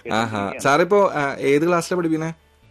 ആഹാ സാറിപ്പോ ആ, ഏത് ക്ലാസ്സിലാണ് പഠിപ്പിക്കുന്നത്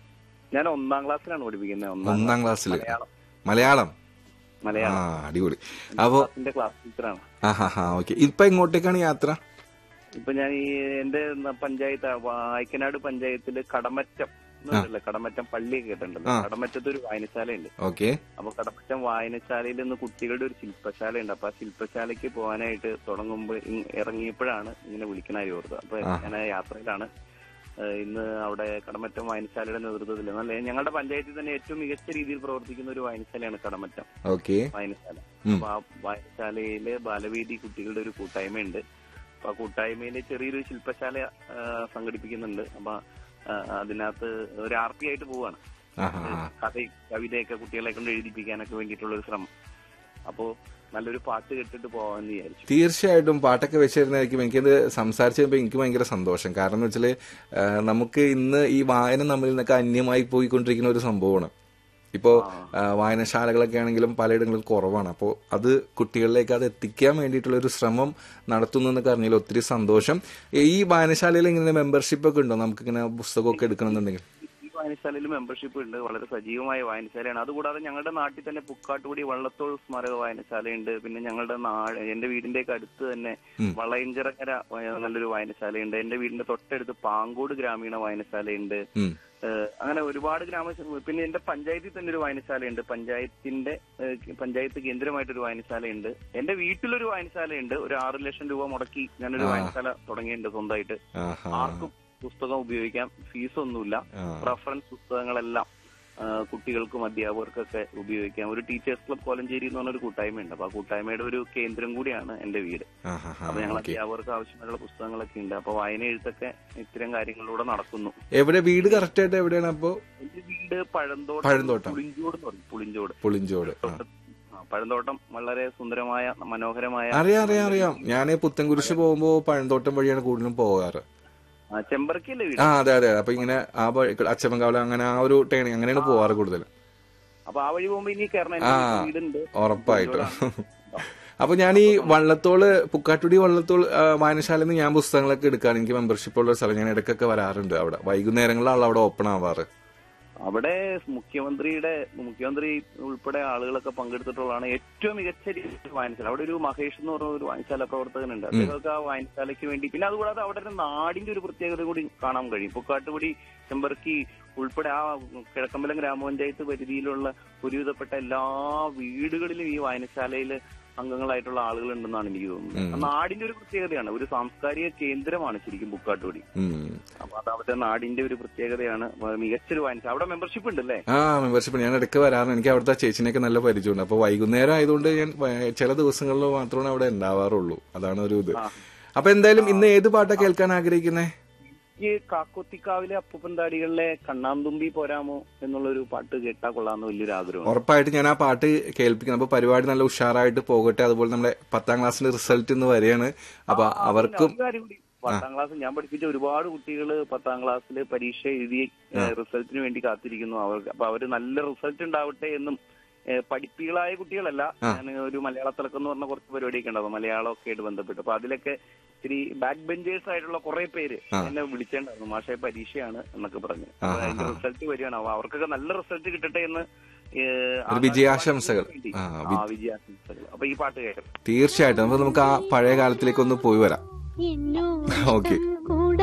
ഞാൻ ഒന്നാം ക്ലാസ്സിലാണ് പഠിപ്പിക്കുന്നത് ഒന്നാം ക്ലാസ്സിൽ മലയാളം മലയാളം ആ മലയാളം അടിപൊളി അപ്പോ ക്ലാസ്സിന്റെ ക്ലാസ് ടീച്ചറാണ് ആഹാ ഹാ ഓക്കെ ഇപ്പൊ എങ്ങോട്ടേക്കാണ് യാത്ര ഇപ്പൊ ഞാൻ ഈ എന്റെ ന- പഞ്ചായത്ത് വായ്ക്കനാട് പഞ്ചായത്തില് കടമറ്റം എന്നുണ്ടല്ലോ കടമറ്റം പള്ളിയൊക്കെ കേട്ടിട്ടുണ്ടല്ലോ ആ. കടമറ്റത്ത് ഒരു വായനശാലയുണ്ട് ഓക്കെ അപ്പൊ കടമറ്റം വായനശാലയിൽ നിന്ന് കുട്ടികളുടെ ഒരു ശില്പശാലയുണ്ട് അപ്പൊ ആ ശില്പശാലയ്ക്ക് പോകാനായിട്ട് തുടങ്ങുമ്പോൾ ഇറങ്ങിയപ്പോഴാണ് ഇങ്ങനെ വിളിക്കണായി ഓർത്തത് അപ്പൊ ആ. ഞാൻ ആ യാത്രയിലാണ് ഏഹ് ഇന്ന് അവിടെ കടമറ്റം വായനശാലയുടെ നേതൃത്വത്തിൽ നല്ല ഞങ്ങളുടെ പഞ്ചായത്തിൽ തന്നെ ഏറ്റവും മികച്ച രീതിയിൽ പ്രവർത്തിക്കുന്ന ഒരു വായനശാലയാണ് കടമറ്റം ഓക്കെ വായനശാല ഉം. അപ്പൊ ആ വായനശാലയില് ബാലവേദി കുട്ടികളുടെ ഒരു കൂട്ടായ്മയുണ്ട് അപ്പൊ ആ കൂട്ടായ്മയില് ചെറിയൊരു ശില്പശാല ആ, സംഘടിപ്പിക്കുന്നുണ്ട് അപ്പൊ ആ, അതിനകത്ത് ഒരു ആർ പി ആയിട്ട് പോവാണ് ആഹാ ആ. കഥയും കവിതയൊക്കെ കുട്ടികളെ കൊണ്ട് എഴുതിപ്പിക്കാനൊക്കെ വേണ്ടിയിട്ടുള്ള ഒരു ശ്രമം അപ്പോ നല്ലൊരു പാട്ട് കേട്ടിട്ട് പോവാന്ന് വിചാരിച്ചു തീർച്ചയായിട്ടും പാട്ടൊക്കെ വെച്ചിരുന്നായിരിക്കും എനിക്കത് സംസാരിച്ചപ്പോൾ എനിക്ക് ഭയങ്കര സന്തോഷം കാരണം എന്ന് വെച്ചാല് ആ, നമുക്ക് ഇന്ന് ഈ വായന നമ്മളിൽ നിന്നൊക്കെ അന്യമായി പോയിക്കൊണ്ടിരിക്കുന്ന ഒരു സംഭവമാണ് ഇപ്പോ ആ, വായനശാലകളൊക്കെ ആണെങ്കിലും പലയിടങ്ങളിലും കുറവാണ് അപ്പോൾ അത് കുട്ടികളിലേക്ക് അത് എത്തിക്കാൻ വേണ്ടിയിട്ടുള്ള ഒരു ശ്രമം നടത്തുന്നു എന്നൊക്കെ അറിഞ്ഞാൽ ഒത്തിരി സന്തോഷം ഈ വായനശാലയിൽ ഇങ്ങനെ മെമ്പർഷിപ്പ് ഒക്കെ ഉണ്ടോ നമുക്ക് ഇങ്ങനെ പുസ്തകമൊക്കെ എടുക്കണമെന്നുണ്ടെങ്കിൽ ഈ വായനശാലയിൽ മെമ്പർഷിപ്പ് ഉണ്ട് വളരെ സജീവമായ വായനശാലയാണ് അതുകൂടാതെ ഞങ്ങളുടെ നാട്ടിൽ തന്നെ പുക്കാട്ടുപടി വള്ളത്തോൾ സ്മാരക വായനശാലയുണ്ട് പിന്നെ ഞങ്ങളുടെ നാട് എന്റെ വീടിന്റെ ഒക്കെ അടുത്ത് തന്നെ ഉം. വളയഞ്ചിറക്കര വയ- നല്ലൊരു വായനശാലയുണ്ട് എന്റെ വീടിന്റെ തൊട്ടടുത്ത് പാങ്കോട് ഗ്രാമീണ വായനശാലയുണ്ട് ഉം. ഏഹ് അങ്ങനെ ഒരുപാട് ഗ്രാമ പിന്നെ എന്റെ പഞ്ചായത്തിൽ തന്നെ ഒരു വായനശാലയുണ്ട് പഞ്ചായത്തിന്റെ ഏഹ് പഞ്ചായത്ത് കേന്ദ്രമായിട്ടൊരു വായനശാലയുണ്ട് എന്റെ വീട്ടിലൊരു വായനശാലയുണ്ട് ഒരു ആറ് ലക്ഷം രൂപ മുടക്കി ഞാനൊരു ആ. വായനശാല തുടങ്ങിയിട്ടുണ്ട് സ്വന്തമായിട്ട് ആഹാ ആർക്കും പുസ്തകം ഉപയോഗിക്കാം ഫീസൊന്നുമില്ല ആ. റഫറൻസ് പുസ്തകങ്ങളെല്ലാം ആ, കുട്ടികൾക്കും അധ്യാപകർക്കൊക്കെ ഉപയോഗിക്കാം ഒരു ടീച്ചേഴ്സ് ക്ലബ് കോലഞ്ചേരി എന്ന് പറഞ്ഞൊരു കൂട്ടായ്മയുണ്ട് അപ്പൊ ആ കൂട്ടായ്മയുടെ ഒരു കേന്ദ്രം കൂടിയാണ് എന്റെ വീട് ആഹാ അപ്പൊ ഞങ്ങൾ ഓക്കെ അധ്യാപകർക്ക് ആവശ്യമായിട്ടുള്ള പുസ്തകങ്ങളൊക്കെ ഉണ്ട് അപ്പൊ വായന എഴുത്തൊക്കെ ഇത്തരം കാര്യങ്ങളിലൂടെ നടക്കുന്നു എവിടെ വീട് കറക്റ്റ് ആയിട്ട് എവിടെയാണ് അപ്പോ എന്റെ വീട് പഴന്തോട്ടം പഴന്തോട്ടം. പുളിഞ്ചോട് എന്ന് പറയും പുളിഞ്ചോട് പുളിഞ്ചോട് ആ. ആ, പഴന്തോട്ടം വളരെ സുന്ദരമായ മനോഹരമായ അറിയാം അറിയാം അറിയാം ഞാൻ പുത്തൻകുരിശ് പോകുമ്പോ പഴന്തോട്ടം വഴിയാണ് കൂടുതലും പോകാറ് ആ, ചെമ്പറക്കല്ലേ വീട് ആ അതെ അതെ അപ്പൊ ഇങ്ങനെ ആ വഴി അച്ചമ്മൻകാവല അങ്ങനെ ആ ഒരു ടേണിങ് അങ്ങനെയാണ് പോവാറ് കൂടുതൽ അപ്പൊ ആ വഴി പോകുമ്പോ ഇനി കയറണം ആ. എന്റെ വീടുണ്ട് ഉറപ്പായിട്ടും പുളിഞ്ചോടാണ്. അപ്പൊ ഞാൻ ഈ വള്ളത്തോള് പുക്കാട്ടുടി വള്ളത്തോൾ ആ, വായനശാലയിൽ നിന്ന് ഞാൻ പുസ്തകങ്ങളൊക്കെ എടുക്കാൻ എനിക്ക് മെമ്പർഷിപ്പ് ഉള്ള ഒരു സ്ഥലം ഞാൻ ഇടയ്ക്കൊക്കെ വരാറുണ്ട് അവിടെ വൈകുന്നേരങ്ങളിലാണ് അവിടെ ഓപ്പൺ ആവാറ് അവിടെ മുഖ്യമന്ത്രിയുടെ മുഖ്യമന്ത്രി ഉൾപ്പെടെ ആളുകളൊക്കെ പങ്കെടുത്തിട്ടുള്ളതാണ് ഏറ്റവും മികച്ച രീതിയിൽ വായനശാല അവിടെ ഒരു മഹേഷ് എന്ന് പറഞ്ഞ ഒരു വായനശാല പ്രവർത്തകനുണ്ട് അദ്ദേഹമൊക്കെ ആ വായനശാലയ്ക്ക് വേണ്ടി പിന്നെ അതുകൂടാതെ അവിടെ ഒരു നാടിന്റെ ഒരു പ്രത്യേകത കൂടി കാണാൻ കഴിയും പുക്കാട്ടുപടി ചെമ്പർക്കി ഉൾപ്പെടെ ആ കിഴക്കമ്പലം ഗ്രാമപഞ്ചായത്ത് പരിധിയിലുള്ള ഒരുവിധപ്പെട്ട എല്ലാ വീടുകളിലും ഈ വായനശാലയിൽ അംഗങ്ങളായിട്ടുള്ള ആളുകളുണ്ടെന്നാണ് എനിക്ക് തോന്നുന്നത് ആ നാടിന്റെ ഒരു പ്രത്യേകതയാണ് ഒരു സാംസ്കാരിക കേന്ദ്രമാണ് ശരിക്കും പുക്കാട്ടുപടി ഉം. അപ്പൊ അത് അവിടുത്തെ നാടിന്റെ ഒരു പ്രത്യേകതയാണ് മികച്ചൊരു വായനശാല അവിടെ മെമ്പർഷിപ്പ് ഉണ്ട് അല്ലേ ആ മെമ്പർഷിപ്പ് ഞാൻ ഇടയ്ക്ക് വരാറുണ്ട് എനിക്ക് അവിടുത്തെ ചേച്ചിനെയൊക്കെ നല്ല പരിചയമുണ്ട് അപ്പൊ വൈകുന്നേരം ആയതുകൊണ്ട് ഞാൻ വ- ചില ദിവസങ്ങളിൽ മാത്രമേ അവിടെ ഉണ്ടാവാറുള്ളൂ അതാണ് ഒരു ഇത് അപ്പൊ എന്തായാലും ഇന്ന് ഏത് പാട്ടാ കേൾക്കാൻ ആഗ്രഹിക്കുന്നേ എനിക്ക് കാക്കോത്തിക്കാവിലെ അപ്പൂപ്പൻ താടികളിലെ കണ്ണാന്തുമ്പി പോരാമോ എന്നുള്ളൊരു പാട്ട് കേട്ടാ കൊള്ളാന്ന് വലിയൊരു ആഗ്രഹം ഉറപ്പായിട്ട് ഞാൻ ആ പാട്ട് കേൾപ്പിക്കണം അപ്പൊ പരിപാടി നല്ല ഉഷാറായിട്ട് പോകട്ടെ അതുപോലെ നമ്മുടെ പത്താം ക്ലാസ്സിന്റെ റിസൾട്ട് ഇന്ന് വരെയാണ് അപ്പൊ അവർക്കും പത്താം ക്ലാസ് ഞാൻ പഠിപ്പിച്ച ഒരുപാട് കുട്ടികൾ പത്താം ക്ലാസ്സിൽ പരീക്ഷ എഴുതി റിസൾട്ടിന് വേണ്ടി കാത്തിരിക്കുന്നു അവർക്ക് അപ്പൊ അവര് നല്ല റിസൾട്ട് ഉണ്ടാവട്ടെ എന്നും ഏഹ് പഠിപ്പികളായ കുട്ടികളല്ല ഞാൻ ഒരു മലയാള തിളക്കം എന്ന് പറഞ്ഞ കുറച്ച് പരിപാടിയൊക്കെ ഉണ്ടാവും മലയാളമൊക്കെ ആയിട്ട് ബന്ധപ്പെട്ട് അപ്പൊ അതിലൊക്കെ ഇത്തിരി ബാക്ക് ബെഞ്ചേഴ്സ് ആയിട്ടുള്ള കുറെ പേര് എന്നെ വിളിച്ചിട്ടുണ്ടായിരുന്നു മാഷെ പരീക്ഷയാണ് എന്നൊക്കെ പറഞ്ഞു അപ്പൊ അതിന്റെ റിസൾട്ട് വരികയാണ് അപ്പൊ അവർക്കൊക്കെ നല്ല റിസൾട്ട് കിട്ടട്ടെ എന്ന് ഏഹ് ഒരു വിജയാശംസകൾ. വേണ്ടി. ആ, ആ വിജയാശംസകൾ അപ്പൊ ഈ പാട്ട് കേൾക്കാം തീർച്ചയായിട്ടും അപ്പൊ നമുക്ക് ആ പഴയ കാലത്തിലേക്ക് ഒന്ന് പോയി വരാം എന്നോ ഓക്കെ